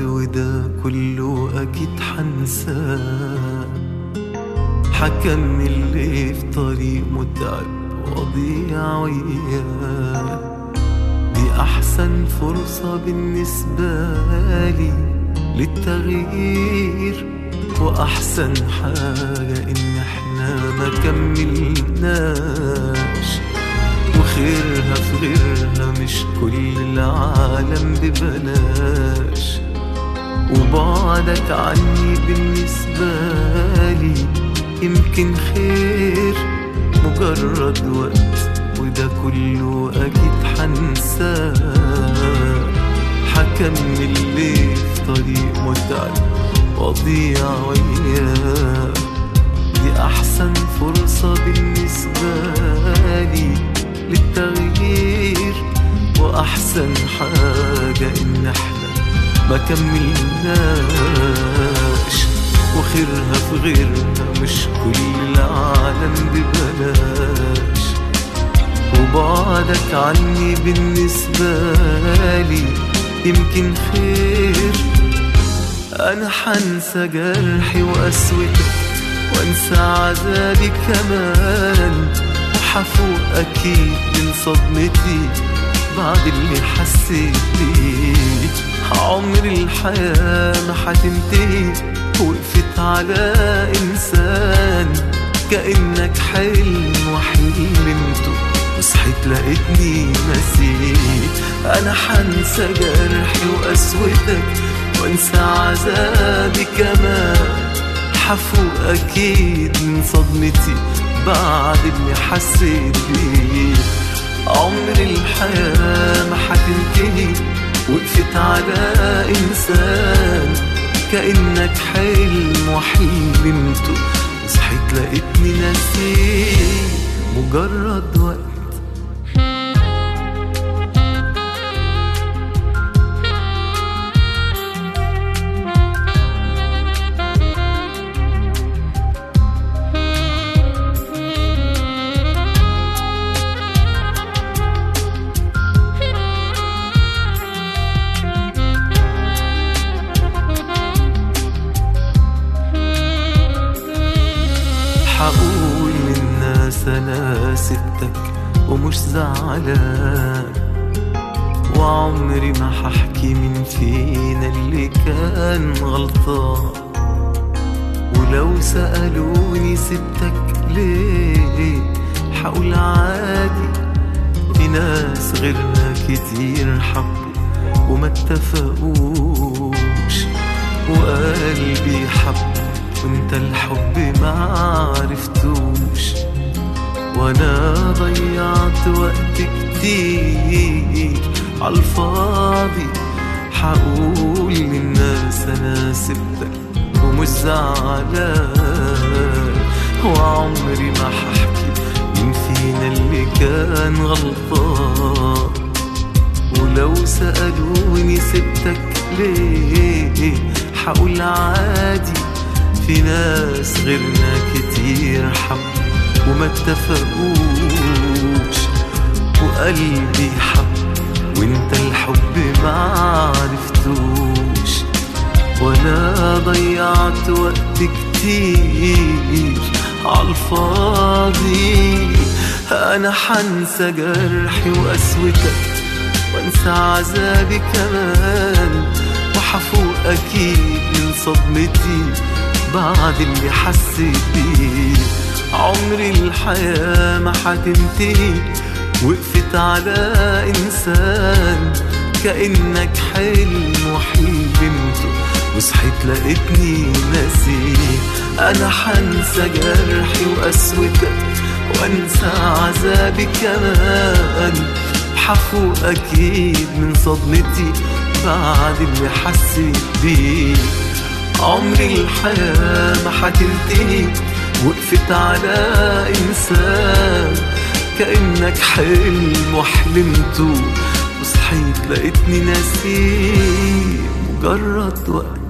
وده كله أكيد حنساه حكمني اللي في طريق متعب وضيع وياه دي أحسن فرصة بالنسبة لي للتغيير وأحسن حاجة إن إحنا ما كملناش وخيرها في غيرها مش كل العالم ببلاش وبعدك عني بالنسبة لي يمكن خير مجرد وقت وده كله أكيد حنساه حكمل ليه في طريق متعب وضيع وياه دي أحسن فرصة بالنسبة لي للتغيير وأحسن حاجة إن إحنا ما كملناش وخيرها في غيرها مش كل العالم ببلاش وبعدك عني بالنسبة لي يمكن خير أنا حنسى جرحي وقسوتك وانسى عذابي كمان وحفوق أكيد من صدمتي بعد اللي حسيت بيه عمر الحياة ما حتنتهي وقفت على إنسان كأنك حلم وحلمته وصحيت لقيتني نسيت أنا حنسى جرحي وقسوتك وانسى عذابي كمان حفوق أكيد من صدمتي بعد اللي حسيت بيه عمر الحياة ما حتنتهي وقفت على إنسان كأنك حلم وحلمته وصحيت لقيتني نسيت مجرد وقت حقول للناس انا سبتك ومش زعلان وعمري ما ححكي من فينا اللي كان غلطان ولو سألوني سبتك ليه حقول عادي في ناس غيرنا كتير حبوا وما اتفقوش وقلبي حب وانت الحب ما عرفتوش وانا ضيعت وقت كتير عالفاضي حقول للناس انا سبتك ومش زعلان وعمري ما ححكي مين فينا اللي كان غلطان ولو سألوني سبتك ليه حقول عادي في ناس غيرنا كتير حب وما اتفقوش وقلبي حب وانت الحب ما عرفتوش وانا ضيعت وقت كتير عالفاضي انا حنسى جرحي وقسوتك وانسى عذابي كمان وحفوق اكيد من صدمتي بعد اللي حسيت بيه عمري الحياة ما حتنتهي وقفت على إنسان كأنك حلم وحلمته وصحيت لقيتني ناسي أنا حنسى جرحي وقسوتك وأنسى عذابي كمان حفوق أكيد من صدمتي بعد اللي حسيت بيه عمري الحياة ما حتنتهي وقفت على إنسان كأنك حلم وحلمته وصحيت لقيتني ناسي مجرد وقت